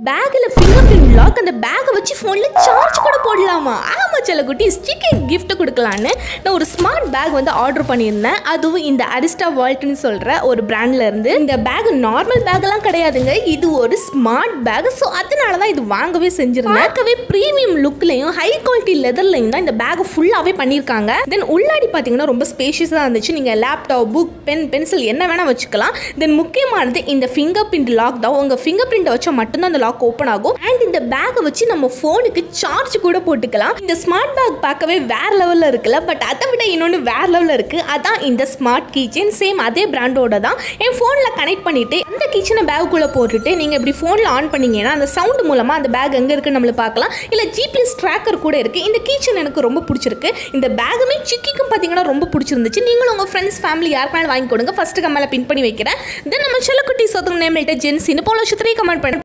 பேக்கில் finger print lock அந்த பேக்கை வச்சு ஃபோனில் சார்ஜ் கூட போடலாமா ஆமாம் சில குட்டி ஸ்டிக்கர் கிஃப்ட் கொடுக்கலான்னு நான் ஒரு ஸ்மார்ட் பேக் வந்து ஆர்டர் பண்ணியிருந்தேன் அதுவும் இந்த அரிஸ்டா வால்ட்னு சொல்கிற ஒரு பிராண்ட்ல இருந்து இந்த பேக் நார்மல் பேக்கெல்லாம் கிடையாதுங்க இது ஒரு ஸ்மார்ட் பேக் ஸோ அதனால தான் இது வாங்கவே செஞ்சிருந்தேன் பார்க்கவே ப்ரீமியம் லுக்லையும் ஹை குவாலிட்டி லெதர்லையும் தான் இந்த பேக் ஃபுல்லாகவே பண்ணியிருக்காங்க தென் உள்ளாடி பார்த்தீங்கன்னா ரொம்ப ஸ்பேஷியஸாக இருந்துச்சு நீங்கள் லேப்டாப் புக் பென் பென்சில் என்ன வேணால் வச்சுக்கலாம் தென் முக்கியமானது இந்த ஃபிங்கர் பிரிண்ட் லாக் தான் உங்கள் ஃபிங்கர் பிரிண்ட் வச்சா மட்டும்தான் அந்த லாக் ஓப்பன் ஆகும் அண்ட் இந்த பேக்கை வச்சு நம்ம ஃபோனுக்கு சார்ஜ் கூட போட்டுக்கலாம் இந்த ஸ்மார்ட் பேக் பார்க்கவே வேற லெவலில் இருக்குல்ல பட் அதை விட இன்னொன்று வேற லெவலில் இருக்குது அதான் இந்த ஸ்மார்ட் கீச்சன் சேம் அதே பிராண்டோட தான் என் ஃபோனில் கனெக்ட் பண்ணிவிட்டு அந்த கிச்சனை பேக்குள்ளே போட்டுட்டு நீங்கள் இப்படி ஃபோனில் ஆன் பண்ணீங்கன்னா அந்த சவுண்ட் மூலமாக அந்த பேக் எங்கே இருக்குன்னு நம்மளுக்கு பார்க்கலாம் இல்லை ஜிபிஎஸ் ட்ராக்கர் கூட இருக்குது இந்த கீச்சன் எனக்கு ரொம்ப பிடிச்சிருக்கு இந்த பேகுமே சிக்கிக்கும் பார்த்தீங்கன்னா ரொம்ப பிடிச்சிருந்துச்சு நீங்களும் உங்கள் ஃப்ரெண்ட்ஸ் ஃபேமிலி யாருக்குனாலும் வாங்கி கொடுங்க ஃபஸ்ட்டு கம்மில் பின் பண்ணி வைக்கிறேன் தென் நம்ம செல்லக்குட்டி சொத்தம் நேம் ஜென்சின்னு போல வருஷத்துலேயே கமெண்ட் பண்ணி